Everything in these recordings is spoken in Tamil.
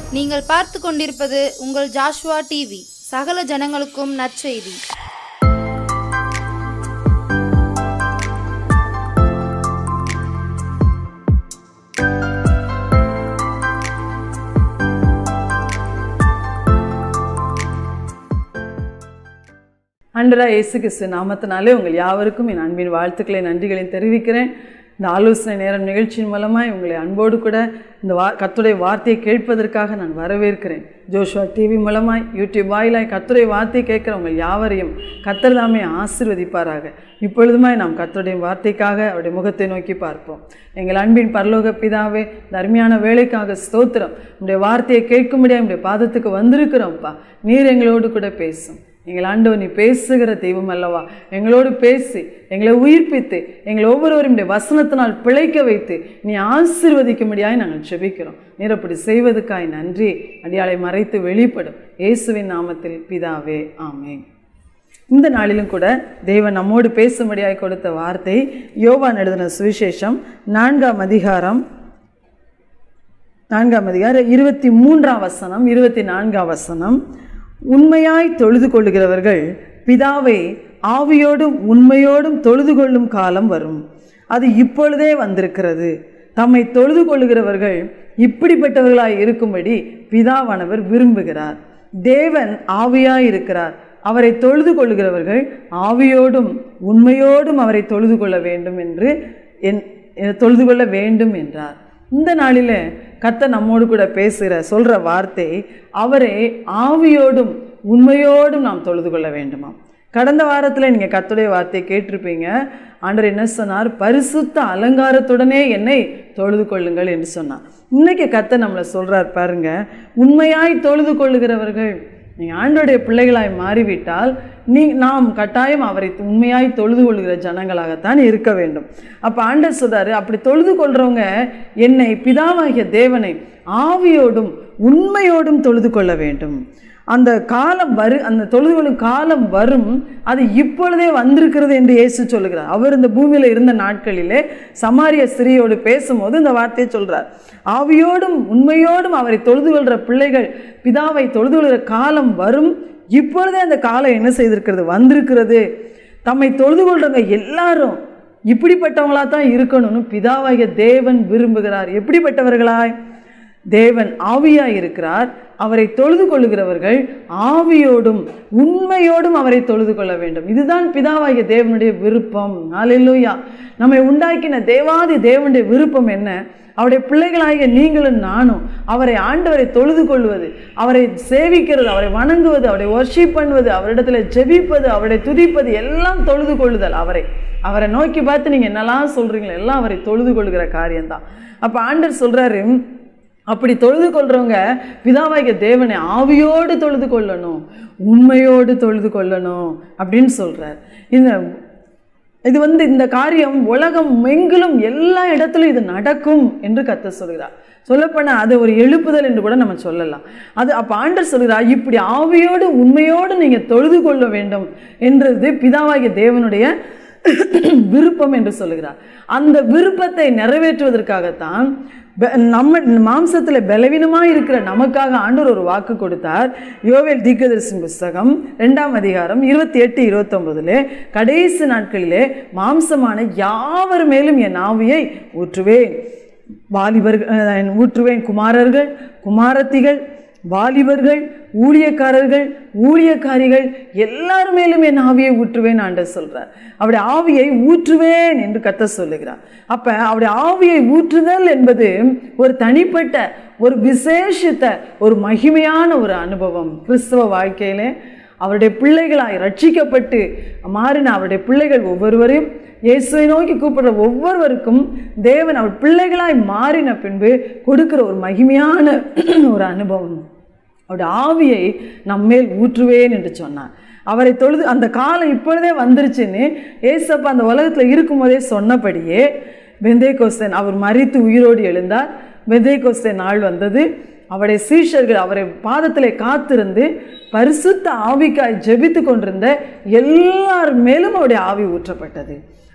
நீங்கள் பார்த்து கொண்டிருப்பது உங்கள் ஜாஷ்வா டிவி சகல ஜனங்களுக்கும் நற்செய்தி அன்றரா இயேசு கிறிஸ்து நாமத்தினாலே உங்கள் யாவருக்கும் என் அன்பின் வாழ்த்துக்களை நன்றிகளையும் தெரிவிக்கிறேன் இந்த ஆலோசனை நேரம் நிகழ்ச்சியின் மூலமாய் உங்களை அன்போடு கூட இந்த வா கத்துடைய வார்த்தையை கேட்பதற்காக நான் வரவேற்கிறேன் ஜோஷுவா டிவி மூலமாய் யூடியூப் வாயிலாய் கத்துடைய வார்த்தை கேட்குற உங்கள் யாவரையும் கத்தர் தாமே ஆசீர்வதிப்பாராக இப்பொழுதுமாய் நாம் கத்தருடைய வார்த்தைக்காக அவருடைய முகத்தை நோக்கி பார்ப்போம் எங்கள் அன்பின் பரலோக பிதாவே இந்த அருமையான வேலைக்காக ஸ்தோத்திரம் உங்களுடைய வார்த்தையை கேட்கும்படியாக உங்களுடைய பாதத்துக்கு வந்திருக்கிறோம்ப்பா நீர் எங்களோடு கூட பேசும் எங்கள் ஆண்டவர் நீ பேசுகிற தெய்வம் அல்லவா எங்களோடு பேசி எங்களை உயிர்ப்பித்து எங்களை ஒவ்வொருவரும் இந்த வசனத்தினால் பிழைக்க வைத்து நீ ஆசீர்வதிக்கும்படியாய் நாங்கள் செபிக்கிறோம் நீர் அப்படி செய்வதற்காய் நன்றி அடியாளை மறைத்து வெளிப்படும் இயேசுவின் நாமத்தில் பிதாவே ஆமென் இந்த நாளிலும் கூட தேவன் நம்மோடு பேசும்படியாய் கொடுத்த வார்த்தை யோவான் எழுதின சுவிசேஷம் நான்காம் அதிகாரம் நான்காம் அதிகாரம் இருபத்தி மூன்றாம் வசனம் இருபத்தி நான்காம் வசனம் உண்மையாய் தொழுது கொள்ளுகிறவர்கள் பிதாவை ஆவியோடும் உண்மையோடும் தொழுது கொள்ளும் காலம் வரும் அது இப்பொழுதே வந்திருக்கிறது தம்மை தொழுது கொள்ளுகிறவர்கள் இப்படிப்பட்டவர்களாய் இருக்கும்படி பிதாவானவர் விரும்புகிறார் தேவன் ஆவியாய் இருக்கிறார் அவரை தொழுது கொள்ளுகிறவர்கள் ஆவியோடும் உண்மையோடும் அவரை தொழுது கொள்ள வேண்டும் என்று என் தொழுது கொள்ள வேண்டும் என்றார் இந்த நாளில் கத்த நம்மோடு கூட பேசுகிற சொல்கிற வார்த்தை அவரை ஆவியோடும் உண்மையோடும் நாம் தொழுது கொள்ள வேண்டுமாம் கடந்த வாரத்தில் நீங்கள் கத்துடைய வார்த்தையை கேட்டிருப்பீங்க ஆண்டவர் என்ன சொன்னார் பரிசுத்த அலங்காரத்துடனே என்னை தொழுது கொள்ளுங்கள் என்று சொன்னார் இன்னைக்கு கத்த நம்மளை சொல்கிறார் பாருங்க உண்மையாய் தொழுது கொள்ளுகிறவர்கள் நீங்கள் ஆண்டோடைய பிள்ளைகளாய் மாறிவிட்டால் நீ நாம் கட்டாயம் அவரை உண்மையாய் தொழுது கொள்கிற ஜனங்களாகத்தான் இருக்க வேண்டும் அப்போ ஆண்டர் சொல்றாரு அப்படி தொழுது கொள்றவங்க என்னை பிதாவாகிய தேவனை ஆவியோடும் உண்மையோடும் தொழுது கொள்ள வேண்டும் அந்த காலம் வரு அந்த தொழுது கொள்ளும் காலம் வரும் அது இப்பொழுதே வந்திருக்கிறது என்று இயேசு சொல்லுகிறார் அவர் இந்த பூமியில் இருந்த நாட்களிலே சமாரிய ஸ்திரியோடு பேசும்போது இந்த வார்த்தையை சொல்றார் ஆவியோடும் உண்மையோடும் அவரை தொழுது கொள்கிற பிள்ளைகள் பிதாவை தொழுது கொள்கிற காலம் வரும் இப்பொழுதே அந்த காலம் என்ன செய்திருக்கிறது வந்திருக்கிறது தம்மை தொழுது கொள்றவங்க எல்லாரும் இப்படிப்பட்டவங்களா தான் இருக்கணும்னு பிதாவாகிய தேவன் விரும்புகிறார் எப்படிப்பட்டவர்களாய் தேவன் ஆவியாய் இருக்கிறார் அவரை தொழுது கொள்ளுகிறவர்கள் ஆவியோடும் உண்மையோடும் அவரை தொழுது கொள்ள வேண்டும் இதுதான் பிதாவாகிய தேவனுடைய விருப்பம் அலையிலூயா நம்மை உண்டாக்கின தேவாதி தேவனுடைய விருப்பம் என்ன அவருடைய பிள்ளைகளாகிய நீங்களும் நானும் அவரை ஆண்டவரை தொழுது கொள்வது அவரை சேவிக்கிறது அவரை வணங்குவது அவரை ஒர்ஷிப் பண்ணுவது அவரிடத்துல ஜெபிப்பது அவரை துதிப்பது எல்லாம் தொழுது கொள்ளுதல் அவரை அவரை நோக்கி பார்த்து நீங்கள் என்னெல்லாம் சொல்கிறீங்களோ எல்லாம் அவரை தொழுது கொள்கிற காரியம்தான் அப்போ ஆண்டர் சொல்கிறாரு அப்படி தொழுது கொள்றவங்க பிதாவாகிய தேவனை ஆவியோடு தொழுது கொள்ளணும் உண்மையோடு தொழுது கொள்ளணும் அப்படின்னு சொல்றார் இந்த இது வந்து இந்த காரியம் உலகம் எங்கிலும் எல்லா இடத்துலையும் இது நடக்கும் என்று கத்த சொல்கிறார் சொல்லப்போனா அது ஒரு எழுப்புதல் என்று கூட நம்ம சொல்லலாம் அது அப்போ ஆண்டர் சொல்கிறார் இப்படி ஆவியோடு உண்மையோடு நீங்கள் தொழுது கொள்ள வேண்டும் என்றது பிதாவாகிய தேவனுடைய விருப்பம் என்று சொல்லுகிறார் அந்த விருப்பத்தை நிறைவேற்றுவதற்காகத்தான் நம்ம மாம்சத்தில் பலவீனமாக இருக்கிற நமக்காக ஆண்டவர் ஒரு வாக்கு கொடுத்தார் யோவேல் தீர்க்கதரிசன புஸ்தகம் ரெண்டாம் அதிகாரம் இருபத்தி எட்டு இருபத்தொன்பதுல கடைசி நாட்களிலே மாம்சமான யாவர் மேலும் என் ஆவியை ஊற்றுவேன் வாலிபர்கள் ஊற்றுவேன் குமாரர்கள் குமாரத்திகள் வாலிபர்கள் ஊழியக்காரர்கள் ஊழியக்காரிகள் எல்லார் மேலும் என் ஆவியை ஊற்றுவேன் ஆண்டர் சொல்றார் அவருடைய ஆவியை ஊற்றுவேன் என்று கத்த சொல்லுகிறார் அப்ப அவருடைய ஆவியை ஊற்றுதல் என்பது ஒரு தனிப்பட்ட ஒரு விசேஷித்த ஒரு மகிமையான ஒரு அனுபவம் கிறிஸ்தவ வாழ்க்கையிலே அவருடைய பிள்ளைகளாய் ரட்சிக்கப்பட்டு மாறின அவருடைய பிள்ளைகள் ஒவ்வொருவரையும் இயேசுவை நோக்கி கூப்பிடுற ஒவ்வொருவருக்கும் தேவன் அவர் பிள்ளைகளாய் மாறின பின்பு கொடுக்கிற ஒரு மகிமையான ஒரு அனுபவம் அவருடைய ஆவியை நம்மேல் ஊற்றுவேன் என்று சொன்னார் அவரை தொழுது அந்த காலம் இப்பொழுதே வந்துருச்சுன்னு ஏசப்பா அந்த உலகத்தில் இருக்கும்போதே சொன்னபடியே வெந்தே கோஸ்தன் அவர் மறித்து உயிரோடு எழுந்தார் வெந்தே கோஸ்தன் நாள் வந்தது அவருடைய சீஷர்கள் அவரை பாதத்தில் காத்திருந்து பரிசுத்த ஆவிக்காய் ஜெபித்து கொண்டிருந்த எல்லார் மேலும் அவருடைய ஆவி ஊற்றப்பட்டது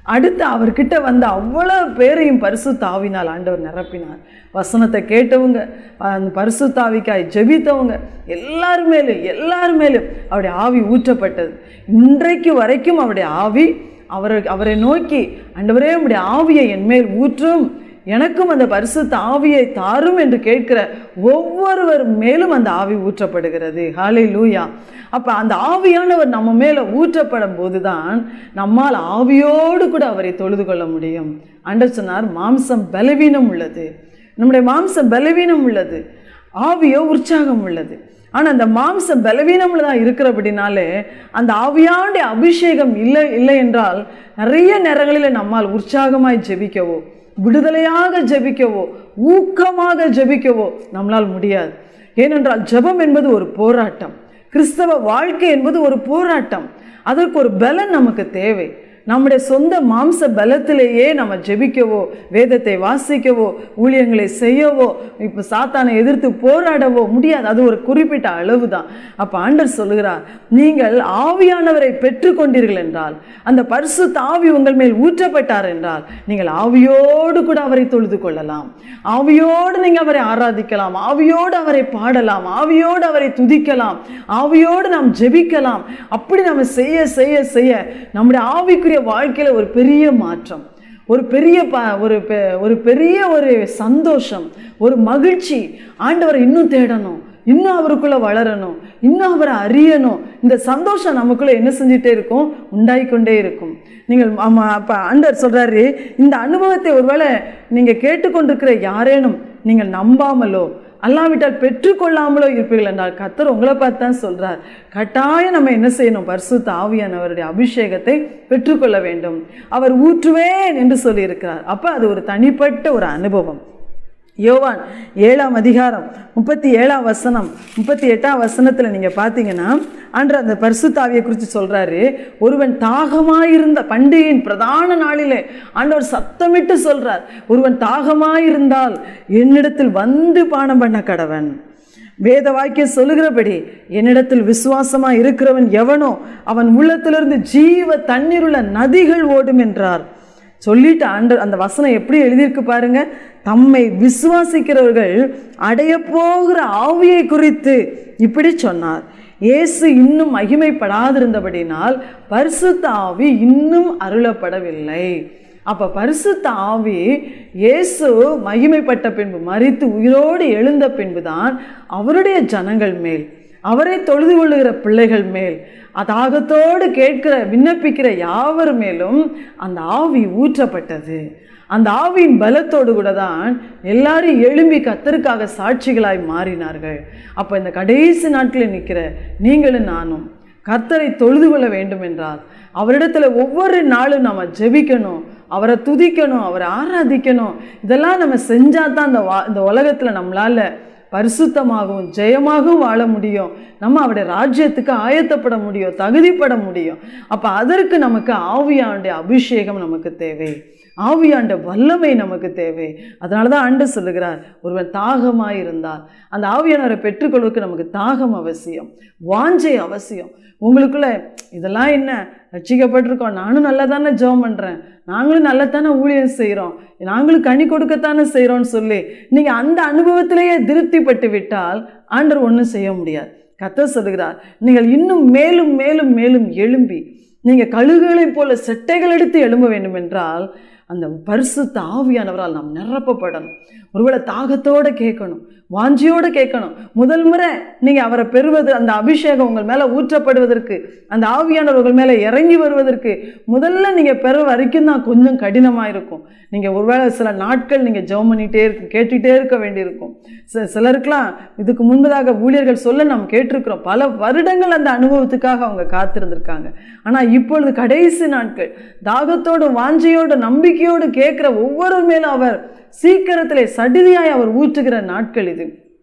அடுத்து அவர்கிட்ட வந்த அவ்வளோ பேரையும் பரிசு தாவினால் ஆண்டவர் நிரப்பினார் வசனத்தை கேட்டவங்க அந்த பரிசு தாவிக்காய் ஜெபித்தவங்க எல்லார் மேலும் எல்லார் மேலும் அவருடைய ஆவி ஊற்றப்பட்டது இன்றைக்கு வரைக்கும் அவருடைய ஆவி அவரை அவரை நோக்கி ஆண்டவரே உடைய ஆவியை என் மேல் ஊற்றும் எனக்கும் அந்த பரிசுத்த ஆவியை தாரும் என்று கேட்கிற ஒவ்வொருவர் மேலும் அந்த ஆவி ஊற்றப்படுகிறது ஹாலே லூயா அப்போ அந்த ஆவியானவர் நம்ம மேலே ஊற்றப்படும் போதுதான் நம்மால் ஆவியோடு கூட அவரை தொழுது கொள்ள முடியும் அண்டர் சொன்னார் மாம்சம் பலவீனம் உள்ளது நம்முடைய மாம்சம் பலவீனம் உள்ளது ஆவியோ உற்சாகம் உள்ளது ஆனால் அந்த மாம்சம் பலவீனம்ல இருக்கிறபடினாலே அந்த ஆவியாண்ட அபிஷேகம் இல்லை இல்லை என்றால் நிறைய நேரங்களில் நம்மால் உற்சாகமாய் ஜெபிக்கவோ விடுதலையாக ஜெபிக்கவோ ஊக்கமாக ஜெபிக்கவோ நம்மளால் முடியாது ஏனென்றால் ஜெபம் என்பது ஒரு போராட்டம் கிறிஸ்தவ வாழ்க்கை என்பது ஒரு போராட்டம் அதற்கு ஒரு பலன் நமக்கு தேவை நம்முடைய சொந்த மாம்ச பலத்திலேயே நம்ம ஜெபிக்கவோ வேதத்தை வாசிக்கவோ ஊழியங்களை செய்யவோ இப்போ சாத்தானை எதிர்த்து போராடவோ முடியாது அது ஒரு குறிப்பிட்ட அளவு தான் அப்போ ஆண்டர் சொல்லுகிறார் நீங்கள் ஆவியானவரை பெற்றுக்கொண்டீர்கள் என்றால் அந்த பரிசு ஆவி உங்கள் மேல் ஊற்றப்பட்டார் என்றால் நீங்கள் ஆவியோடு கூட அவரை தொழுது கொள்ளலாம் ஆவியோடு நீங்கள் அவரை ஆராதிக்கலாம் ஆவியோடு அவரை பாடலாம் ஆவியோடு அவரை துதிக்கலாம் ஆவியோடு நாம் ஜெபிக்கலாம் அப்படி நம்ம செய்ய செய்ய செய்ய நம்முடைய ஆவிக்குரிய வாழ்க்கையில ஒரு பெரிய மாற்றம் ஒரு பெரிய ப ஒரு பெ- ஒரு பெரிய ஒரு சந்தோஷம் ஒரு மகிழ்ச்சி ஆண்டவரை இன்னும் தேடணும் இன்னும் அவருக்குள்ள வளரணும் இன்னும் அவரை அறியணும் இந்த சந்தோஷம் நமக்குள்ள என்ன செஞ்சுட்டே இருக்கும் உண்டாயிக்கொண்டே இருக்கும் நீங்கள் ஆமாம் அப்போ ஆண்டவர் சொல்றாரு இந்த அனுபவத்தை ஒருவேளை நீங்கள் கேட்டுக்கொண்டிருக்கிற யாரேனும் நீங்கள் நம்பாமலோ அல்லாவிட்டால் பெற்றுக்கொள்ளாமலோ இருப்பீர்கள் என்றால் கத்தர் உங்களை பார்த்து தான் சொல்றார் கட்டாயம் நம்ம என்ன செய்யணும் பரிசுத்த ஆவியானவருடைய அபிஷேகத்தை பெற்றுக்கொள்ள வேண்டும் அவர் ஊற்றுவேன் என்று சொல்லியிருக்கிறார் அப்போ அது ஒரு தனிப்பட்ட ஒரு அனுபவம் யோவான் ஏழாம் அதிகாரம் முப்பத்தி ஏழாம் வசனம் முப்பத்தி எட்டாம் வசனத்தில் நீங்கள் பார்த்தீங்கன்னா அன்று அந்த பரிசுத்தாவியை குறித்து சொல்கிறாரு ஒருவன் தாகமாயிருந்த பண்டிகையின் பிரதான நாளிலே ஆண்டவர் சத்தமிட்டு சொல்றார் ஒருவன் தாகமாயிருந்தால் என்னிடத்தில் வந்து பானம் பண்ண கடவன் வேத வாக்கியம் சொல்லுகிறபடி என்னிடத்தில் விசுவாசமா இருக்கிறவன் எவனோ அவன் உள்ளத்திலிருந்து ஜீவ தண்ணீருள்ள நதிகள் ஓடும் என்றார் சொல்லிட்டு ஆண்டு அந்த வசனம் எப்படி எழுதியிருக்கு பாருங்க தம்மை விசுவாசிக்கிறவர்கள் அடைய போகிற ஆவியை குறித்து இப்படி சொன்னார் இயேசு இன்னும் மகிமைப்படாதிருந்தபடினால் பரிசுத்த ஆவி இன்னும் அருளப்படவில்லை அப்ப பரிசுத்த ஆவி இயேசு மகிமைப்பட்ட பின்பு மரித்து உயிரோடு எழுந்த பின்புதான் அவருடைய ஜனங்கள் மேல் அவரை தொழுது கொள்ளுகிற பிள்ளைகள் மேல் தாகத்தோடு கேட்கிற விண்ணப்பிக்கிற யாவர் மேலும் அந்த ஆவி ஊற்றப்பட்டது அந்த ஆவியின் பலத்தோடு கூட தான் எல்லாரும் எழும்பி கத்தருக்காக சாட்சிகளாய் மாறினார்கள் அப்போ இந்த கடைசி நாட்களில் நிற்கிற நீங்களும் நானும் கர்த்தரை தொழுது கொள்ள வேண்டும் என்றால் அவரிடத்துல ஒவ்வொரு நாளும் நம்ம ஜெபிக்கணும் அவரை துதிக்கணும் அவரை ஆராதிக்கணும் இதெல்லாம் நம்ம செஞ்சால் தான் இந்த வா இந்த உலகத்தில் நம்மளால பரிசுத்தமாகவும் ஜெயமாகவும் வாழ முடியும் நம்ம அவருடைய ராஜ்யத்துக்கு ஆயத்தப்பட முடியும் தகுதிப்பட முடியும் அப்போ அதற்கு நமக்கு ஆவியாண்டுடைய அபிஷேகம் நமக்கு தேவை ஆவியாண்ட வல்லமை நமக்கு தேவை அதனால தான் ஆண்டு சொல்லுகிறார் ஒருவன் தாகமாக இருந்தால் அந்த ஆவியானவரை பெற்றுக்கொள்வதற்கு நமக்கு தாகம் அவசியம் வாஞ்சை அவசியம் உங்களுக்குள்ள இதெல்லாம் என்ன ரட்சிக்கப்பட்டிருக்கோம் நானும் நல்லா தானே ஜெபம் பண்ணுறேன் நாங்களும் நல்லா தானே ஊழியம் செய்கிறோம் நாங்களும் கனி கொடுக்கத்தானே செய்கிறோம்னு சொல்லி நீங்கள் அந்த அனுபவத்திலேயே திருப்திப்பட்டு விட்டால் ஆண்டவர் ஒன்றும் செய்ய முடியாது கத்த சொல்லுகிறார் நீங்கள் இன்னும் மேலும் மேலும் மேலும் எழும்பி நீங்கள் கழுகுகளைப் போல செட்டைகள் எடுத்து எழும்ப வேண்டும் என்றால் அந்த பரிசுத்த ஆவியானவரால் நாம் நிரப்பப்படணும் ஒருவேளை தாகத்தோட கேட்கணும் வாஞ்சியோட கேட்கணும் முதல் முறை நீங்கள் அவரை பெறுவது அந்த அபிஷேகம் உங்கள் மேலே ஊற்றப்படுவதற்கு அந்த ஆவியானவர் உங்கள் மேலே இறங்கி வருவதற்கு முதல்ல நீங்கள் பெற வரைக்கும் தான் கொஞ்சம் கடினமாக இருக்கும் நீங்கள் ஒருவேளை சில நாட்கள் நீங்கள் ஜெபம் பண்ணிகிட்டே இருக்க கேட்டுகிட்டே இருக்க வேண்டியிருக்கும் சில சிலருக்கெல்லாம் இதுக்கு முன்பதாக ஊழியர்கள் சொல்ல நாம் கேட்டிருக்கிறோம் பல வருடங்கள் அந்த அனுபவத்துக்காக அவங்க காத்திருந்திருக்காங்க ஆனால் இப்பொழுது கடைசி நாட்கள் தாகத்தோடு வாஞ்சையோடு நம்பிக்கையோடு கேட்குற ஒவ்வொரு மேலும் அவர் சீக்கிரத்திலே சடிதியாய் அவர் ஊற்றுகிற நாட்கள் இது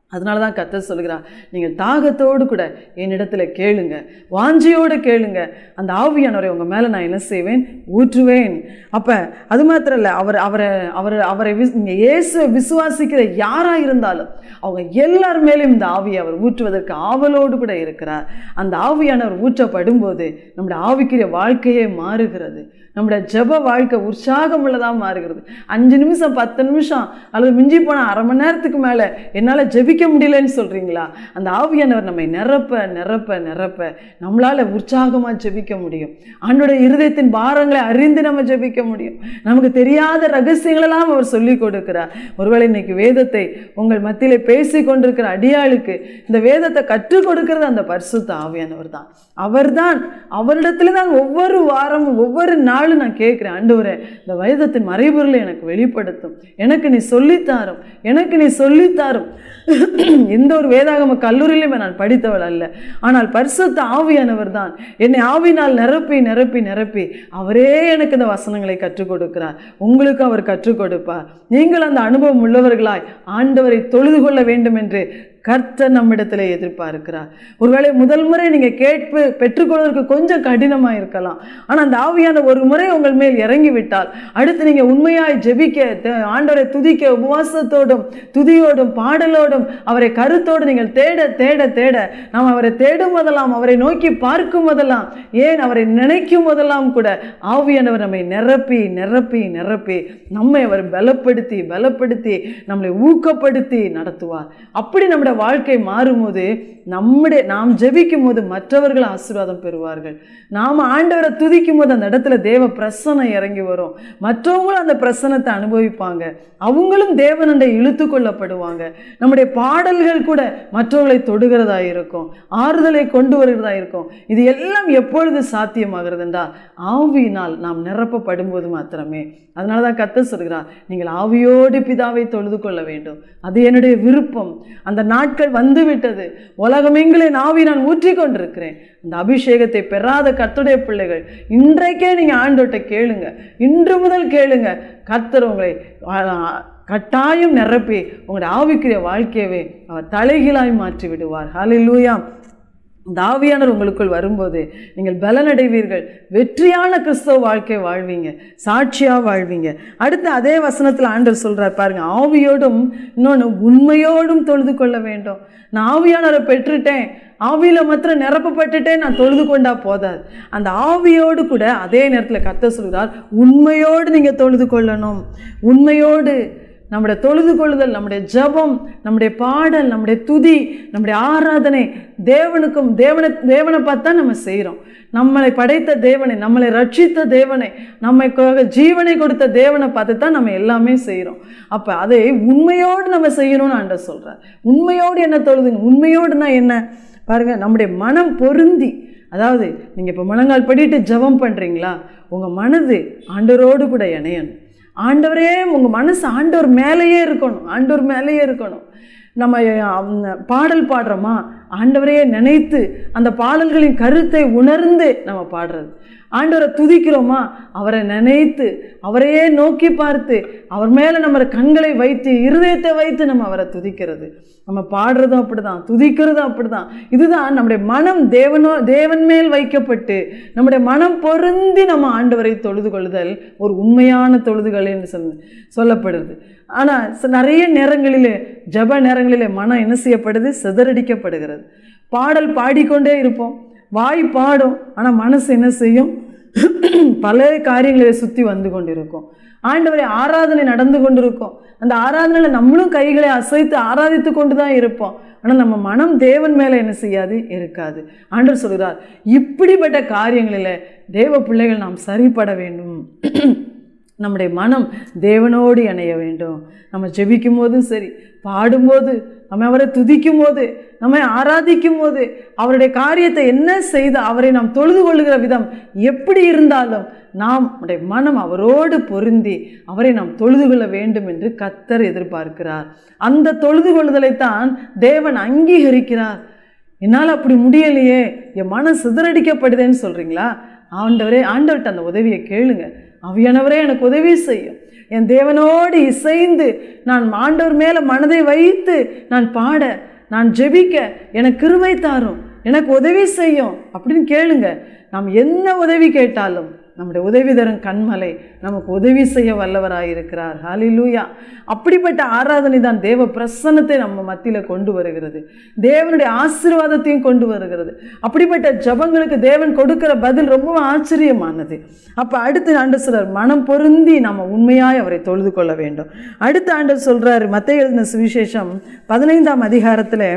அதனால தான் கத்த சொல்கிறார் நீங்கள் தாகத்தோடு கூட என்னிடத்துல கேளுங்க வாஞ்சியோடு கேளுங்க அந்த ஆவியானவரை உங்கள் மேலே நான் என்ன செய்வேன் ஊற்றுவேன் அப்போ அது மாத்திரம் இல்லை அவர் அவரை அவர் அவரை விஸ் நீங்கள் இயேசுவை விசுவாசிக்கிற யாராக இருந்தாலும் அவங்க எல்லார் மேலேயும் இந்த ஆவியை அவர் ஊற்றுவதற்கு ஆவலோடு கூட இருக்கிறார் அந்த ஆவியானவர் ஊற்றப்படும் போது நம்முடைய ஆவிக்குரிய வாழ்க்கையே மாறுகிறது நம்முடைய ஜெப வாழ்க்கை உற்சாகம் உள்ளதாக மாறுகிறது அஞ்சு நிமிஷம் பத்து நிமிஷம் அல்லது மிஞ்சி போனால் அரை மணி நேரத்துக்கு மேலே என்னால் ஜெபிக்க முடியலன்னு சொல்கிறீங்களா அந்த ஆவியானவர் நம்மை நிரப்ப நிரப்ப நிரப்ப நம்மளால் உற்சாகமாக ஜெபிக்க முடியும் ஆண்டோட இருதயத்தின் பாரங்களை அறிந்து நம்ம ஜெபிக்க முடியும் நமக்கு தெரியாத ரகசியங்களெல்லாம் அவர் சொல்லி கொடுக்கிறார் ஒருவேளை இன்னைக்கு வேதத்தை உங்கள் மத்தியிலே பேசி கொண்டிருக்கிற அடியாளுக்கு இந்த வேதத்தை கற்றுக் கொடுக்கிறது அந்த பரிசுத்த ஆவியானவர் தான் அவர்தான் அவரிடத்துல தான் ஒவ்வொரு வாரமும் ஒவ்வொரு நாளும் நான் கேட்குறேன் ஆண்டவரே இந்த வேதத்தின் மறைபொருளை எனக்கு வெளிப்படுத்தும் எனக்கு நீ சொல்லித்தாரும் எனக்கு நீ சொல்லித்தாரும் எந்த ஒரு வேதாகம கல்லூரியிலுமே நான் படித்தவள் அல்ல ஆனால் பரிசுத்த ஆவியானவர் தான் என்னை ஆவினால் நிரப்பி நிரப்பி நிரப்பி அவரே எனக்கு இந்த வசனங்களை கற்றுக் கொடுக்கிறார் உங்களுக்கு அவர் கற்றுக் கொடுப்பார் நீங்கள் அந்த அனுபவம் உள்ளவர்களாய் ஆண்டவரை தொழுது கொள்ள வேண்டும் என்று கர்த்தர் நம்மிடத்தில் எதிர்பார்க்கிறார் ஒருவேளை முதல் முறை நீங்கள் கேட்பு பெற்றுக்கொள்வதற்கு கொஞ்சம் கடினமாக இருக்கலாம் ஆனால் அந்த ஆவியான ஒரு முறை உங்கள் மேல் இறங்கி விட்டால் அடுத்து நீங்கள் உண்மையாய் ஜெபிக்க தே- ஆண்டவரை துதிக்க உபவாசத்தோடும் துதியோடும் பாடலோடும் அவரை கருத்தோடு நீங்கள் தேட தேட தேட நாம் அவரை தேடும் போதெல்லாம் அவரை நோக்கி பார்க்கும் போதெல்லாம் ஏன் அவரை நினைக்கும் போதெல்லாம் கூட ஆவியானவர் நம்மை நிரப்பி நிரப்பி நிரப்பி நம்மை அவர் பலப்படுத்தி பலப்படுத்தி நம்மளை ஊக்கப்படுத்தி நடத்துவார் அப்படி நம்முடைய வாழ்க்கை மாறும்போது நம்முடைய நாம் ஜெபிக்கும் போது மற்றவர்கள் ஆசீர்வாதம் பெறுவார்கள் நாம் ஆண்டவரை துதிக்கும் போது அந்த இடத்துல தேவ பிரசனம் இறங்கி வரும் மற்றவங்களும் அந்த பிரசனத்தை அனுபவிப்பாங்க அவங்களும் தேவனண்டை இழுத்து கொள்ளப்படுவாங்க நம்முடைய பாடல்கள் கூட மற்றவர்களை தொடுகிறதா இருக்கும் ஆறுதலை கொண்டு வருகிறதா இருக்கும் இது எல்லாம் எப்பொழுது சாத்தியமாகிறது என்றால் ஆவியினால் நாம் நிரப்பப்படும் போது மாத்திரமே அதனால தான் கத்த சொல்கிறார் நீங்கள் ஆவியோடு பிதாவை தொழுது கொள்ள வேண்டும் அது என்னுடைய விருப்பம் அந்த நாட்கள் வந்து விட்டது உலகமெங்கிலே என் ஆவி நான் ஊற்றி கொண்டிருக்கிறேன் அந்த அபிஷேகத்தை பெறாத கர்த்தருடைய பிள்ளைகள் இன்றைக்கே நீங்கள் ஆண்டோட்ட கேளுங்க இன்று முதல் கேளுங்க கர்த்தர் உங்களை ஆ, கட்டாயம் நிரப்பி உங்களுடைய ஆவிக்குரிய வாழ்க்கையவே அவர் தலைகீழாய் மாற்றி விடுவார் ஹalleluya இந்த ஆவியானவர் உங்களுக்குள் வரும்போது நீங்கள் பலனடைவீர்கள் வெற்றியான கிறிஸ்தவ வாழ்க்கை வாழ்வீங்க சாட்சியாக வாழ்வீங்க அடுத்து அதே வசனத்தில் ஆண்டவர் சொல்றார் பாருங்க ஆவியோடும் இன்னொன்று உண்மையோடும் தொழுது கொள்ள வேண்டும் நான் ஆவியானவரை பெற்றுட்டேன் ஆவியில் மாத்திரம் நிரப்பப்பட்டுட்டேன் நான் தொழுது கொண்டா போதாது அந்த ஆவியோடு கூட அதே நேரத்தில் கத்த சொல்கிறார் உண்மையோடு நீங்கள் தொழுது கொள்ளணும் உண்மையோடு நம்முடைய தொழுது கொள்ளுதல் நம்முடைய ஜெபம் நம்முடைய பாடல் நம்முடைய துதி நம்முடைய ஆராதனை தேவனுக்கும் தேவனை தேவனை பார்த்து தான் நம்ம செய்கிறோம் நம்மளை படைத்த தேவனை நம்மளை ரட்சித்த தேவனை நம்மைக்காக ஜீவனை கொடுத்த தேவனை பார்த்து தான் நம்ம எல்லாமே செய்கிறோம் அப்போ அதை உண்மையோடு நம்ம செய்யணும்னு ஆண்டவர் சொல்கிறார் உண்மையோடு என்ன தொழுதுங்க உண்மையோடுனா என்ன பாருங்க நம்முடைய மனம் பொருந்தி அதாவது நீங்கள் இப்போ முழங்கால் படிட்டு ஜெபம் பண்ணுறீங்களா உங்கள் மனது ஆண்டவரோடு கூட இணையணும் ஆண்டவரே உங்கள் மனசு ஆண்டவர் மேலேயே இருக்கணும் ஆண்டவர் மேலேயே இருக்கணும் நம்ம அம், பாடல் பாடுறோமா ஆண்டவரையே நினைத்து அந்த பாடல்களின் கருத்தை உணர்ந்து நம்ம பாடுறது ஆண்டவரை துதிக்கிறோமா அவரை நினைத்து அவரையே நோக்கி பார்த்து அவர் மேலே நம்ம கண்களை வைத்து இருதயத்தை வைத்து நம்ம அவரை துதிக்கிறது நம்ம பாடுறதும் அப்படிதான் துதிக்கிறதும் அப்படிதான் இதுதான் நம்முடைய மனம் தேவனோ தேவன் மேல் வைக்கப்பட்டு நம்முடைய மனம் பொருந்தி நம்ம ஆண்டவரை தொழுது கொள்ளுதல் ஒரு உண்மையான தொழுதுகள் என்று சொல் சொல்லப்படுது ஆனால் ச- நிறைய நேரங்களிலே ஜப நேரங்களிலே மனம் என்ன செய்யப்படுது சிதறடிக்கப்படுகிறது பாடல் பாடிக்கொண்டே இருப்போம் வாய் பாடும் ஆனால் மனசு என்ன செய்யும் பல காரியங்களை சுற்றி வந்து கொண்டிருக்கும் ஆண்டவரை ஆராதனை நடந்து கொண்டிருக்கும் அந்த ஆராதனையில் நம்மளும் கைகளை அசைத்து ஆராதித்து கொண்டு தான் இருப்போம் ஆனால் நம்ம மனம் தேவன் மேலே என்ன செய்யாது இருக்காது ஆண்டவர் சொல்கிறார் இப்படிப்பட்ட காரியங்களில் தேவ பிள்ளைகள் நாம் சரிப்பட வேண்டும் நம்முடைய மனம் தேவனோடு இணைய வேண்டும் நம்ம ஜெபிக்கும் போதும் சரி பாடும்போது நம்ம அவரை துதிக்கும் போது நம்மை ஆராதிக்கும் போது அவருடைய காரியத்தை என்ன செய்து அவரை நாம் தொழுது கொள்ளுகிற விதம் எப்படி இருந்தாலும் நாம் நம்முடைய மனம் அவரோடு பொருந்தி அவரை நாம் தொழுது கொள்ள வேண்டும் என்று கத்தர் எதிர்பார்க்கிறார் அந்த தொழுது கொள்ளுதலைத்தான் தேவன் அங்கீகரிக்கிறார் என்னால் அப்படி முடியலையே என் மனம் சிதறடிக்கப்படுதேன்னு சொல்கிறீங்களா ஆண்டவரே ஆண்டவர்கிட்ட அந்த உதவியை கேளுங்க அவியானவரே எனக்கு உதவி செய்யும் என் தேவனோடு இசைந்து நான் ஆண்டவர் மேலே மனதை வைத்து நான் பாட நான் ஜெபிக்க எனக்கு கிருபை தாரும் எனக்கு உதவி செய்யும் அப்படின்னு கேளுங்க நாம் என்ன உதவி கேட்டாலும் நம்முடைய உதவி தரும் கண்மலை நமக்கு உதவி செய்ய வல்லவராயிருக்கிறார் ஹalleluya அப்படிப்பட்ட ஆராதனை தான் தேவ பிரசன்னத்தை நம்ம மத்தியில் கொண்டு வருகிறது தேவனுடைய ஆசீர்வாதத்தையும் கொண்டு வருகிறது அப்படிப்பட்ட ஜபங்களுக்கு தேவன் கொடுக்கிற பதில் ரொம்ப ஆச்சரியமானது அப்போ அடுத்து ஆண்டு சொல்றார் மனம் பொருந்தி நம்ம உண்மையாய் அவரை தொழுது கொள்ள வேண்டும் அடுத்த ஆண்டு சொல்றாரு மத்திய எழுதின சுவிசேஷம் பதினைந்தாம் அதிகாரத்தில்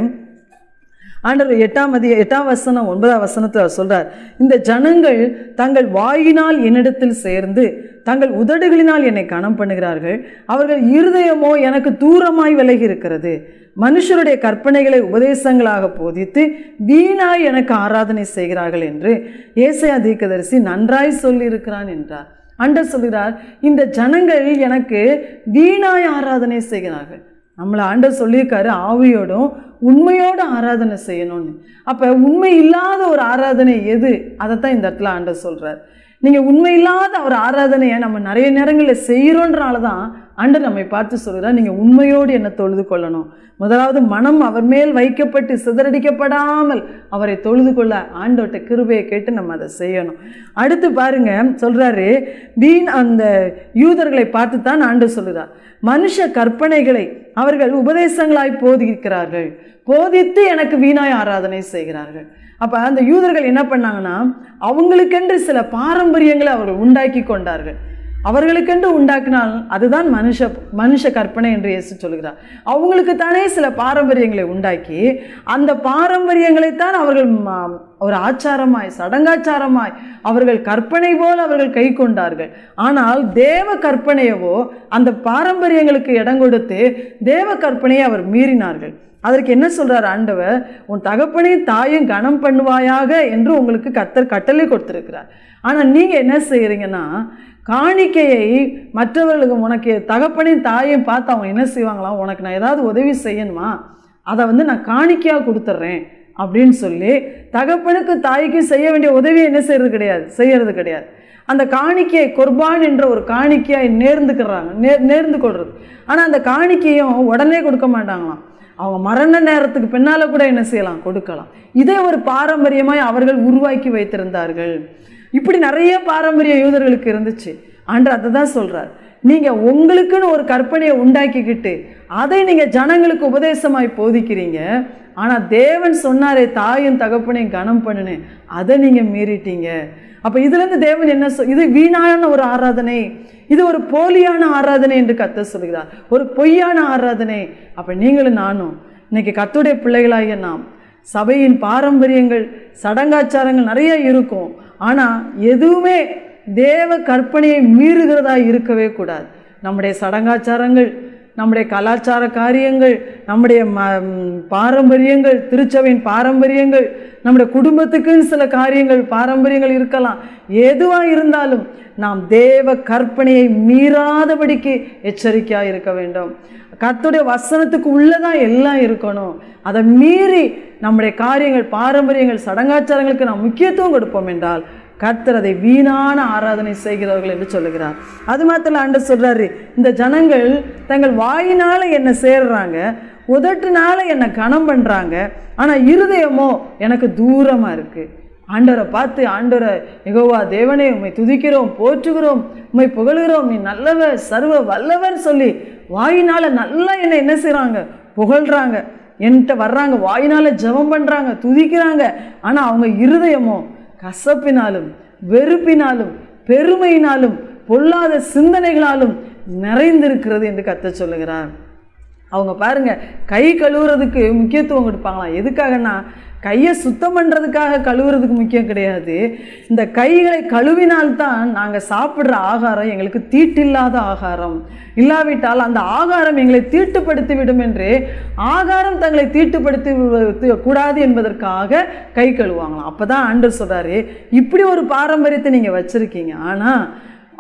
ஆண்டவர் எட்டாம் அதி எட்டாம் வசனம் ஒன்பதாம் வசனத்தில் அவர் சொல்றார் இந்த ஜனங்கள் தங்கள் வாயினால் என்னிடத்தில் சேர்ந்து தங்கள் உதடுகளினால் என்னை கணம் பண்ணுகிறார்கள் அவர்கள் இருதயமோ எனக்கு தூரமாய் விலகி இருக்கிறது மனுஷருடைய கற்பனைகளை உபதேசங்களாக போதித்து வீணாய் எனக்கு ஆராதனை செய்கிறார்கள் என்று ஏசையா தீர்க்கதரிசி நன்றாய் சொல்லியிருக்கிறான் என்றார் ஆண்டவர் சொல்கிறார் இந்த ஜனங்கள் எனக்கு வீணாய் ஆராதனை செய்கிறார்கள் நம்மளை ஆண்டவர் சொல்லியிருக்காரு ஆவியோடும் உண்மையோடு ஆராதனை செய்யணும்னு அப்போ உண்மை இல்லாத ஒரு ஆராதனை எது அதைத்தான் இந்த இடத்துல ஆண்டவர் சொல்கிறார் நீங்கள் உண்மை இல்லாத ஒரு ஆராதனையை நம்ம நிறைய நேரங்களில் செய்கிறோன்றனால தான் ஆண்டவர் நம்மை பார்த்து சொல்கிறார் நீங்கள் உண்மையோடு என்ன தொழுது கொள்ளணும் முதலாவது மனம் அவர் மேல் வைக்கப்பட்டு சிதறடிக்கப்படாமல் அவரை தொழுது கொள்ள ஆண்டவர்கிட்ட கிருபையை கேட்டு நம்ம அதை செய்யணும் அடுத்து பாருங்க சொல்கிறாரு வீண் அந்த யூதர்களை பார்த்து தான் ஆண்டவர் சொல்கிறார் மனுஷ கற்பனைகளை அவர்கள் உபதேசங்களாய் போதிக்கிறார்கள் போதித்து எனக்கு வீணாய் ஆராதனை செய்கிறார்கள் அப்போ அந்த யூதர்கள் என்ன பண்ணாங்கன்னா அவங்களுக்கென்று சில பாரம்பரியங்களை அவர்கள் உண்டாக்கி கொண்டார்கள் அவர்களுக்கென்று உண்டாக்கினால் அதுதான் மனுஷ மனுஷ கற்பனை என்று இயேசு சொல்கிறார் அவங்களுக்கு தானே சில பாரம்பரியங்களை உண்டாக்கி அந்த பாரம்பரியங்களைத்தான் அவர்கள் ம- ஒரு ஆச்சாரமாய் சடங்காச்சாரமாய் அவர்கள் கற்பனை போல் அவர்கள் கை கொண்டார்கள் ஆனால் தேவ கற்பனையவோ அந்த பாரம்பரியங்களுக்கு இடம் கொடுத்து தேவ கற்பனையை அவர் மீறினார்கள் அதற்கு என்ன சொல்றார் ஆண்டவர் உன் தகப்பனையும் தாயும் கனம் பண்ணுவாயாக என்று உங்களுக்கு கத்தர் கட்டளை கொடுத்திருக்கிறார் ஆனால் நீங்க என்ன செய்யறீங்கன்னா காணிக்கையை மற்றவர்களுக்கு உனக்கு தகப்பனையும் தாயையும் பார்த்து அவங்க என்ன செய்வாங்களாம் உனக்கு நான் ஏதாவது உதவி செய்யணுமா அதை வந்து நான் காணிக்கையாக கொடுத்துட்றேன் அப்படின்னு சொல்லி தகப்பனுக்கு தாய்க்கும் செய்ய வேண்டிய உதவியை என்ன செய்யறது கிடையாது செய்யறது கிடையாது அந்த காணிக்கையை குர்பான் என்ற ஒரு காணிக்கையை நேர்ந்துக்கிறாங்க நேர் நேர்ந்து கொள்றது ஆனால் அந்த காணிக்கையும் உடனே கொடுக்க மாட்டாங்களாம் அவங்க மரண நேரத்துக்கு பின்னால் கூட என்ன செய்யலாம் கொடுக்கலாம் இதே ஒரு பாரம்பரியமாய் அவர்கள் உருவாக்கி வைத்திருந்தார்கள் இப்படி நிறைய பாரம்பரிய யூதர்களுக்கு இருந்துச்சு ஆண்டு அதை தான் சொல்கிறார் நீங்கள் உங்களுக்குன்னு ஒரு கற்பனையை உண்டாக்கிக்கிட்டு அதை நீங்கள் ஜனங்களுக்கு உபதேசமாய் போதிக்கிறீங்க ஆனால் தேவன் சொன்னாரே தாயும் தகப்பனையும் கனம் பண்ணுன்னு அதை நீங்கள் மீறிட்டீங்க அப்போ இதுலேருந்து தேவன் என்ன சொல் இது வீணான ஒரு ஆராதனை இது ஒரு போலியான ஆராதனை என்று கத்த சொல்கிறார் ஒரு பொய்யான ஆராதனை அப்போ நீங்களும் நானும் இன்னைக்கு கத்துடைய பிள்ளைகளாகிய நாம் சபையின் பாரம்பரியங்கள் சடங்காச்சாரங்கள் நிறைய இருக்கும் ஆனால் எதுவுமே தேவ கற்பனையை மீறுகிறதா இருக்கவே கூடாது நம்முடைய சடங்காச்சாரங்கள் நம்முடைய கலாச்சார காரியங்கள் நம்முடைய ம ம், பாரம்பரியங்கள் திருச்சபையின் பாரம்பரியங்கள் நம்முடைய குடும்பத்துக்குன்னு சில காரியங்கள் பாரம்பரியங்கள் இருக்கலாம் எதுவாக இருந்தாலும் நாம் தேவ கற்பனையை மீறாதபடிக்கு எச்சரிக்கையாக இருக்க வேண்டும் கர்த்தருடைய வசனத்துக்கு உள்ளதான் எல்லாம் இருக்கணும் அதை மீறி நம்முடைய காரியங்கள் பாரம்பரியங்கள் சடங்காச்சாரங்களுக்கு நாம் முக்கியத்துவம் கொடுப்போம் என்றால் கர்த்தர் அதை வீணான ஆராதனை செய்கிறவர்கள் என்று சொல்லுகிறார் அது மாத்திரம் ஆண்டு சொல்றாரு இந்த ஜனங்கள் தங்கள் வாயினால என்ன சேர்றாங்க உதட்டுனால என்னை கணம் பண்றாங்க ஆனா இருதயமோ எனக்கு தூரமா இருக்கு ஆண்டவரை பார்த்து ஆண்டவரை யெகோவா தேவனே உம்மை துதிக்கிறோம் போற்றுகிறோம் உம்மை புகழுகிறோம் நீ நல்லவர் சர்வ வல்லவர் சொல்லி வாயினால நல்லா என்னை என்ன செய்றாங்க புகழ்றாங்க என்கிட்ட வர்றாங்க வாயினால ஜெபம் பண்றாங்க துதிக்கிறாங்க ஆனா அவங்க இருதயமோ கசப்பினாலும் வெறுப்பினாலும் பெருமையினாலும் பொல்லாத சிந்தனைகளாலும் நிறைந்திருக்கிறது என்று கத்த சொல்லுகிறார் அவங்க பாருங்க கை கழுவுறதுக்கு முக்கியத்துவம் கொடுப்பாங்களாம் எதுக்காகன்னா கையை சுத்தம் பண்ணுறதுக்காக கழுவுறதுக்கு முக்கியம் கிடையாது இந்த கைகளை கழுவினால்தான் நாங்கள் சாப்பிட்ற ஆகாரம் எங்களுக்கு தீட்டில்லாத ஆகாரம் இல்லாவிட்டால் அந்த ஆகாரம் எங்களை தீட்டுப்படுத்தி விடும் என்று ஆகாரம் தங்களை தீட்டுப்படுத்தி விடுவது கூடாது என்பதற்காக கை கழுவாங்களாம் அப்போ தான் ஆண்டர் சொல்கிறாரு இப்படி ஒரு பாரம்பரியத்தை நீங்கள் வச்சுருக்கீங்க ஆனால்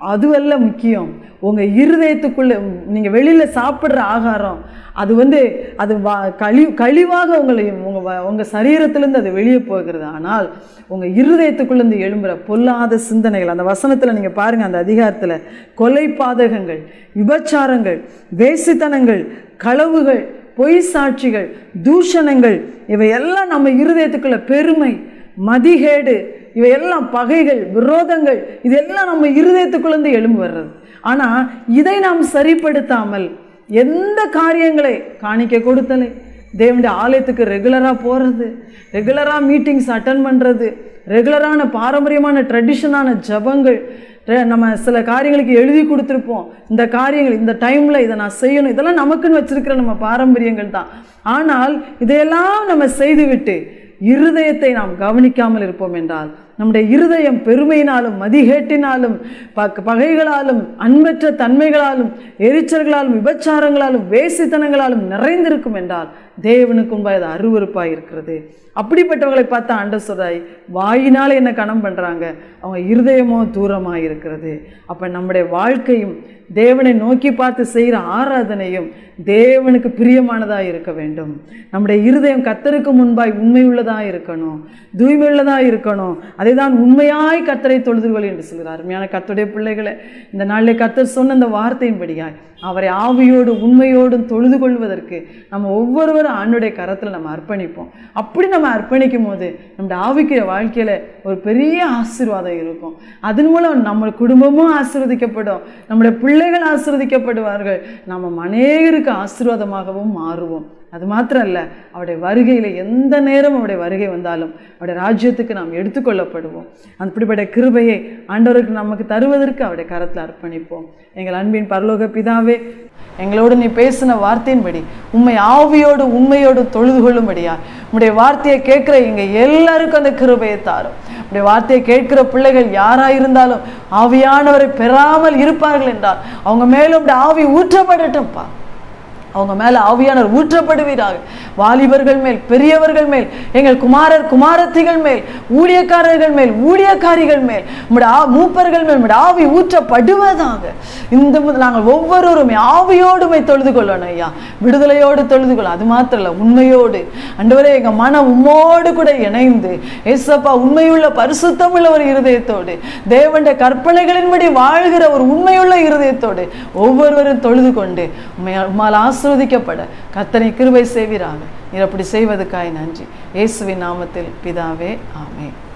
அதுவல்ல முக்கியம் உங்கள் இருதயத்துக்குள்ளே நீங்கள் வெளியில் சாப்பிட்ற ஆகாரம் அது வந்து அது வா கழி கழிவாக உங்களை உங்கள் உங்கள் சரீரத்திலேருந்து அது வெளியே போகிறது ஆனால் உங்கள் இருதயத்துக்குள்ளேருந்து எழும்புகிற பொல்லாத சிந்தனைகள் அந்த வசனத்தில் நீங்கள் பாருங்கள் அந்த அதிகாரத்தில் கொலை பாதகங்கள் விபச்சாரங்கள் வேசித்தனங்கள் களவுகள் பொய் சாட்சிகள் தூஷணங்கள் இவையெல்லாம் நம்ம இருதயத்துக்குள்ள பெருமை மதிகேடு இவையெல்லாம் பகைகள் விரோதங்கள் இதெல்லாம் நம்ம இருதயத்துக்குள்ளேருந்து எழும்பு வர்றது ஆனால் இதை நாம் சரிப்படுத்தாமல் எந்த காரியங்களை காணிக்க கொடுத்தலை தேவனுடைய ஆலயத்துக்கு ரெகுலராக போகிறது ரெகுலராக மீட்டிங்ஸ் அட்டன் பண்ணுறது ரெகுலரான பாரம்பரியமான ட்ரெடிஷனான ஜபங்கள் ரெ- நம்ம சில காரியங்களுக்கு எழுதி கொடுத்துருப்போம் இந்த காரியங்கள் இந்த டைமில் இதை நான் செய்யணும் இதெல்லாம் நமக்குன்னு வச்சிருக்கிற நம்ம பாரம்பரியங்கள் தான் ஆனால் இதையெல்லாம் நம்ம செய்துவிட்டு இருதயத்தை நாம் கவனிக்காமல் இருப்போம் என்றால் நம்முடைய இருதயம் பெருமையினாலும் மதிகேட்டினாலும் ப- பகைகளாலும் அன்பற்ற தன்மைகளாலும் எரிச்சல்களாலும் விபச்சாரங்களாலும் வேசித்தனங்களாலும் நிறைந்திருக்கும் என்றால் தேவனுக்கு முன்பாக அது அருவருப்பாக இருக்கிறது அப்படிப்பட்டவங்களை பார்த்தா ஆண்ட சொல்றாய் வாயினால் என்ன கணம் பண்ணுறாங்க அவங்க இருதயமோ தூரமாக இருக்கிறது அப்போ நம்முடைய வாழ்க்கையும் தேவனை நோக்கி பார்த்து செய்கிற ஆராதனையும் தேவனுக்கு பிரியமானதாக இருக்க வேண்டும் நம்முடைய இருதயம் கத்தருக்கு முன்பாய் உண்மையுள்ளதாக இருக்கணும் தூய்மையுள்ளதாக இருக்கணும் அதை தான் உண்மையாய் கத்தரை தொழுதுகள் என்று சொல்கிறார் அருமையான கத்தருடைய பிள்ளைகளை இந்த நாளில் கத்தர் சொன்ன அந்த வார்த்தையின்படியாய் அவரை ஆவியோடு உண்மையோடும் தொழுது கொள்வதற்கு நம்ம ஒவ்வொருவரும் ஆண்டுடைய கரத்தில் நம்ம அர்ப்பணிப்போம் அப்படி நம்ம அர்ப்பணிக்கும் போது நம்முடைய ஆவிக்கிற வாழ்க்கையில் ஒரு பெரிய ஆசீர்வாதம் இருக்கும் அதன் மூலம் நம்ம குடும்பமும் ஆசீர்வதிக்கப்படும் நம்முடைய பிள்ளைகள் ஆசீர்வதிக்கப்படுவார்கள் நம்ம அநேகருக்கு ஆசீர்வாதமாகவும் மாறுவோம் அது மாத்திரம் அல்ல அவருடைய வருகையில் எந்த நேரம் அவருடைய வருகை வந்தாலும் அவருடைய ராஜ்யத்துக்கு நாம் எடுத்துக்கொள்ளப்படுவோம் அப்படிப்பட்ட கிருபையை ஆண்டவருக்கு நமக்கு தருவதற்கு அவருடைய கரத்தில் அர்ப்பணிப்போம் எங்கள் அன்பின் பரலோக பிதாவே எங்களோடு நீ பேசின வார்த்தையின்படி உண்மை ஆவியோடு உண்மையோடு தொழுது கொள்ளும்படியா உம்முடைய வார்த்தையை கேட்குற எங்க எல்லாருக்கும் அந்த கிருபையை தாரும் உடைய வார்த்தையை கேட்கிற பிள்ளைகள் யாராயிருந்தாலும் ஆவியானவரை பெறாமல் இருப்பார்கள் என்றால் அவங்க மேலும் உம்முடைய ஆவி ஊற்றப்படட்டும்ப்பா அவங்க மேல ஆவியானவர் ஊற்றப்படுவீராக வாலிபர்கள் மேல் பெரியவர்கள் மேல் எங்கள் குமாரர் குமாரத்திகள் மேல் ஊழியக்காரர்கள் மேல் ஊழியக்காரிகள் மேல் உம்முடைய ஆ- மூப்பர்கள் மேல் உம்முடைய ஆவி ஊற்றப்படுவதாக இந்த மு- நாங்கள் ஒவ்வொருவருமே ஆவியோடுமை தொழுது கொள்ளணும் ஐயா விடுதலையோடு தொழுது கொள்ள அது மாத்திரம் இல்ல உண்மையோடு அண்டவரே எங்க மனம் உம்மோடு கூட இணைந்து ஏசப்பா உண்மையுள்ள பரிசுத்தமுள்ள ஒரு இருதயத்தோடு தேவனுடைய கற்பனைகளின்படி வாழ்கிற ஒரு உண்மையுள்ள இருதயத்தோடு ஒவ்வொருவரும் தொழுது கொண்டு உம்மை உம்மால் ஆசிர்வதிக்கப்பட கத்தனை கிருபை செய்வீராக நீர் அப்படி செய்வதற்காய் நன்றி இயேசுவின் நாமத்தில் பிதாவே ஆமென்